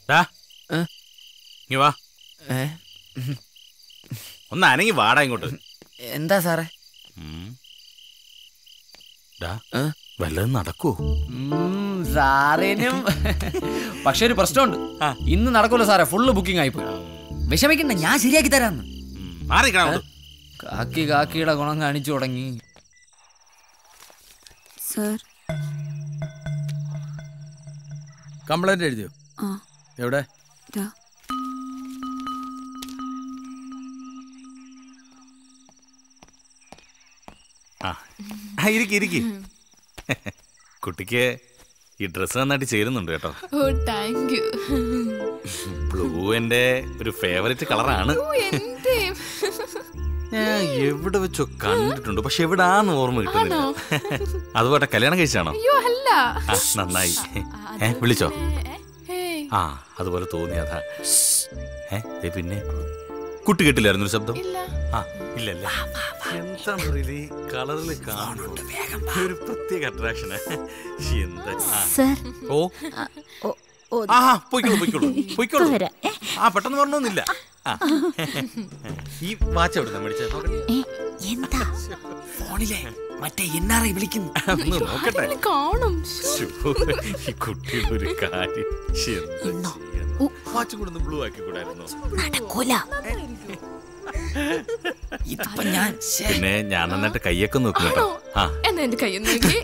ദാ, ഏ? ഇങ്ങ് വാ ഏ? ഒന്ന് അനങ്ങി വാടാ ഇങ്ങോട്ട് എന്താ സാറേ ഉം. ദാ, ഏ? വല്ലതും നടക്കുവോ ഉം, സാറിനും പക്ഷെ ഒരു പ്രശ്നമുണ്ട് ആ. ഇന്ന് നടക്കൂല സാറേ ഫുള്ള് ബുക്കിംഗ് ആയിപ്പോയി വിഷമിക്കണ്ട ഞാൻ ശരിയാക്കി തരാന്ന് ഉം, മാറിക്കണം അങ്ങോട്ട്. കാക്കി കാക്കിയുടെ ഗുണം കാണിച്ചു തുടങ്ങി സർ കംപ്ലൈന്റ് എഴുതിയോ ആ എവിടെ ദാ ആ ആ, ഇരിക്ക് ഇരിക്ക് കുട്ടിക്ക് ഈ ഡ്രസ്സ് നന്നായിട്ട് ചേരുന്നുണ്ട് കേട്ടോ ഓ താങ്ക് യു ബ്ലൂ എന്റെ ഒരു ഫേവറേറ്റ് കളറാണ് എന്റെ ഞാൻ എവിടെ വെച്ചോ കണ്ടിട്ടുണ്ട് പക്ഷെ എവിടാന്ന് ഓർമ്മ കിട്ടുന്നില്ല അതുപോലെ കല്യാണം കഴിച്ചാണോ അയ്യോ അല്ല ആ നന്നായി ഏ വിളിച്ചോ ഏയ്, ആ അതുപോലെ തോന്നിയതാ ഏ ദേ പിന്നെ കുട്ടി കേട്ടില്ലായിരുന്നു ഒരു ശബ്ദം ഇല്ല ആ ഇല്ലല്ലേ എന്താന്നറിയില്ല ഈ കളറിൽ കാണുമ്പോ ഒരു പ്രത്യേക അട്രാക്ഷന് എന്താ ആ. സർ ഓ ഓ ഓ ആ ആ, പൊയ്ക്കോളൂ പൊയ്ക്കോളൂ പൊയ്ക്കോളൂ ഇപ്പൊ വരാം. ഏ? ആ പെട്ടെന്ന് പറഞ്ഞൊന്നുമില്ല ആ. ഈ വാച്ച് എവിടെ മേടിച്ചേ നോക്കട്ടെ ഏ, എന്താ ഫോണിലെ മറ്റേ എൻ ആർ ഐ വിളിക്കുന്നു ഒന്ന് നോക്കട്ടെ ഇതില് കാണും ശ്ശോ, ഈ കുട്ടിയുടെ ഒരു കാര്യം ശ്ശെ, എന്താ ചെയ്യാ? വാച്ചും കൂടെ ഒന്ന് ബ്ലൂ ആക്കി കൂടായിരുന്നു നടക്കൂല ഇതിപ്പോ ഞാൻ ശ്ശേ. പിന്നെ ഞാൻ നന്നായിട്ട് കയ്യൊക്കെ നോക്കും കേട്ടോ ആ എന്നാ എന്റെ കയ്യിൽ നോക്കി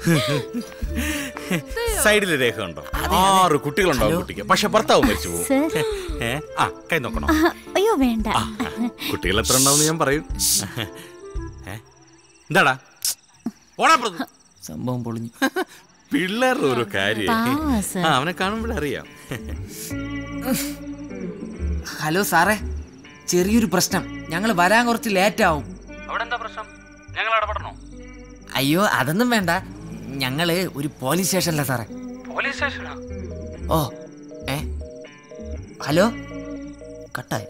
സൈഡിൽ രേഖ ഉണ്ടോ ആറ് കുട്ടികളുണ്ടാവും കുട്ടിക്ക് പക്ഷെ ഭർത്താവ് മരിച്ചു പോകും സർ ഏ ആ കൈ നോക്കണോ ആ, അയ്യോ വേണ്ട ആ ആ, കുട്ടികൾ എത്ര ഉണ്ടാവും ഞാൻ പറയും ഏ? എന്താടാ ഓടാ പുറത്ത്. സംഭവം പൊളിഞ്ഞു പിള്ളേരുടെ ഒരു കാര്യം പാവാ സർ. ആ അവനെ കാണുമ്പോഴേ അറിയാം ഹലോ സാറേ ചെറിയൊരു പ്രശ്നം ഞങ്ങൾ വരാൻ കുറച്ച് ലേറ്റ് ആവും അവിടെ എന്താ പ്രശ്നം ഞങ്ങൾ ഇടപെടണോ അയ്യോ അതൊന്നും വേണ്ട ഞങ്ങള് ഒരു പോലീസ് സ്റ്റേഷനിലാ സാറേ പോലീസ് സ്റ്റേഷനാ ഓ ഏ ഹലോ കട്ടായി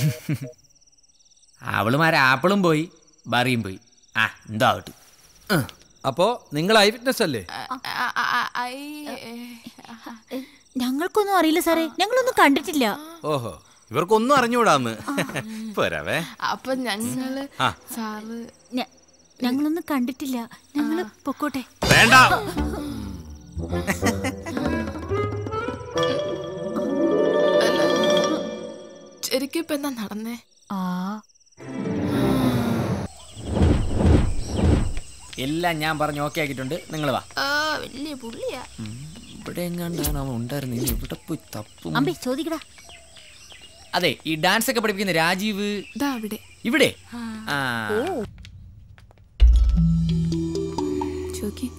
അവളുമാരെ ആപ്പിളും പോയി ബറിയും പോയി ആ എന്തോ ആവട്ടെ ഉം. അപ്പോ നിങ്ങൾ ഐ വിറ്റ്നസ് അല്ലേ ഞങ്ങൾക്കൊന്നും അറിയില്ല സാറേ ഞങ്ങളൊന്നും കണ്ടിട്ടില്ല ഓഹോ ഇവർക്കൊന്നും അറിഞ്ഞൂടാന്ന് പോരാവേ അപ്പൊ ഞങ്ങള് ആ. സാറ് ഞ- ഞങ്ങളൊന്നും കണ്ടിട്ടില്ല ഞങ്ങള് പൊക്കോട്ടെ വേണ്ട ശരിക്കും ഇപ്പൊ എന്താ നടന്നേ ആ എല്ലാം ഞാൻ പറഞ്ഞ് ഓക്കെ ആക്കിയിട്ടുണ്ട് നിങ്ങൾ വാ ആ വലിയ പുള്ളിയാ ഇവിടെ എങ്ങാണ്ടാണ് അവൻ ഉണ്ടായിരുന്നു ഇനി ഇവിടെ പോയി തപ്പും അമ്പി ചോദിക്കടാ അതെ ഈ ഡാൻസ് ഒക്കെ പഠിപ്പിക്കുന്ന രാജീവ് ഇതാ അവിടെ ഇവിടെ ആ ചോക്കി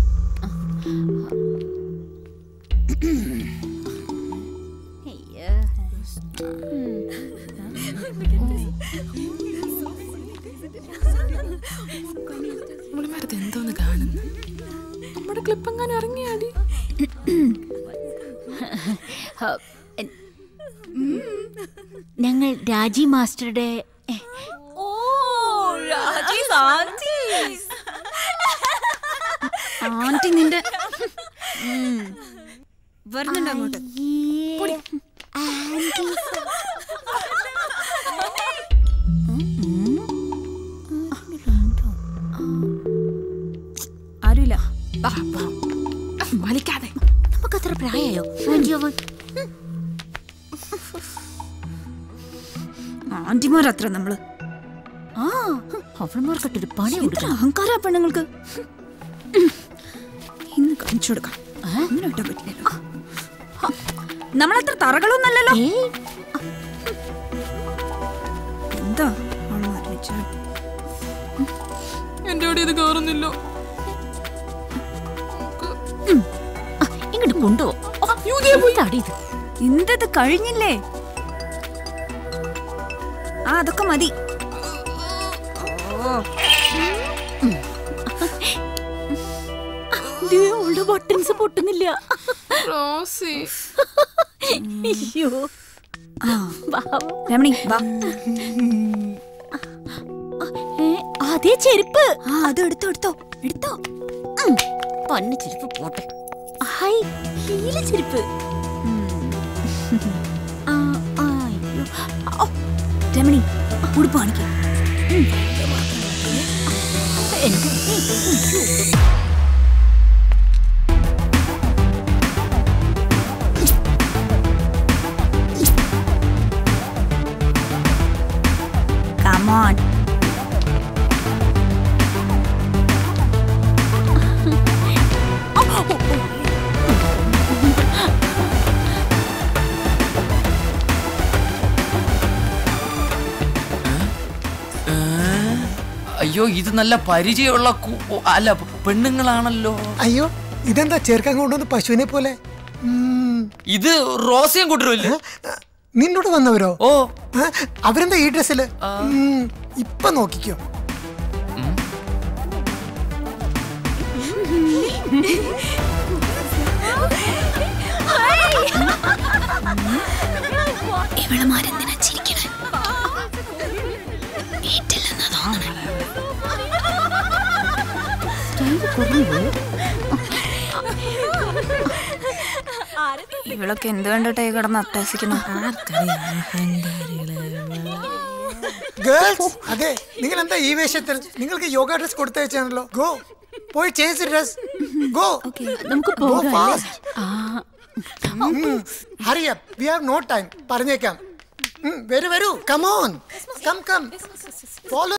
അയ്യോ. നമ്മള് വെറുതെ എന്തോന്ന് കാണുന്നു നമ്മുടെ ക്ലിപ്പ് എങ്ങനെ ഇറങ്ങിയാടി ഹ, എൻ- ഞങ്ങൾ രാജി മാസ്റ്ററുടെ ആന്റി നിന്റെ ഉം. വരുന്നുണ്ട് അങ്ങോട്ട് അയ്യേ, ആന്റി. ആരുമില്ല വാ, വാ. വലിക്കാതെ നമുക്കത്ര പ്രായമായോ ആന്റി അവൻ ആന്റിമാരത്ര നമ്മള് ആ അവന്മാർക്കിട്ടൊരു പണി ഇത്ര കൊടുക്കണം അഹങ്കാര പെണ്ണുങ്ങൾക്ക് ഇന്ന് കാണിച്ചു കൊടുക്കാം അങ്ങനെ വിട്ടാൻ പറ്റില്ലല്ലോ നമ്മളത്ര തറകളൊന്നല്ലല്ലോ ഏയ്, എന്താ ആൾമാർ വിചാരം എന്റെ അവിടെ ഇത് കയറുന്നില്ലോ ആ, ഇങ്ങോട്ട് കൊണ്ടുപോ എന്താടി ഇത് എന്തത് കഴിഞ്ഞില്ലേ ആ അതൊക്കെ മതി ഓ ദേ, അവളുടെ ബട്ടൺസ് പൊട്ടുന്നില്ല റോസി അയ്യോ ആ പാവം. രമണി വാ ഏ, അതേ ചെരുപ്പ് ആ അത് എടുത്തോ എടുത്തോ എടുത്തോ ഉം, പന്ന ചെരുപ്പ് പോട്ടെ ഹായ് ഹീല ചെരുപ്പ് ഉം. ആ, ആ, അയ്യോ. ഓ, രമണി ഉടുപ്പ് കാണിക്ക Come on. അയ്യോ ഇത് നല്ല പരിചയമുള്ള കു- ഓ, അല്ല പെണ്ണുങ്ങളാണല്ലോ അയ്യോ ഇതെന്താ ചേർക്കാൻ കൊണ്ടുവന്ന് പശുവിനെ പോലെ ഉം. ഇത് റോസിയം കൂട്ടരുമില്ലേ ആ, നിന്നോട് വന്നവരോ ഓ ആ, അവരെന്താ ഈ ഡ്രസ്സില് ഉം, ഇപ്പൊ നോക്കിക്കോ ഇവളമാരെന്തിനാ ചിരിക്കണേ വീട്ടിലെന്നാ തോന്നണേ ഇവളൊക്കെ എന്ത് കണ്ടിട്ടേ കിടന്ന് അട്ടഹസിക്കണം ഗേൾസ് അതെ നിങ്ങൾ എന്താ ഈ വേഷത്തിൽ നിങ്ങൾക്ക് യോഗ ഡ്രസ് കൊടുത്തയച്ചാണല്ലോ ഗോ പോയി ചേഞ്ച് ഡ്രസ് ഗോ നമുക്ക് ഗോ പോകാം fast hurry up we have no time പറഞ്ഞേക്കാം ഉം, വരൂ വരൂ കമോൺ കം കം ഫോളോ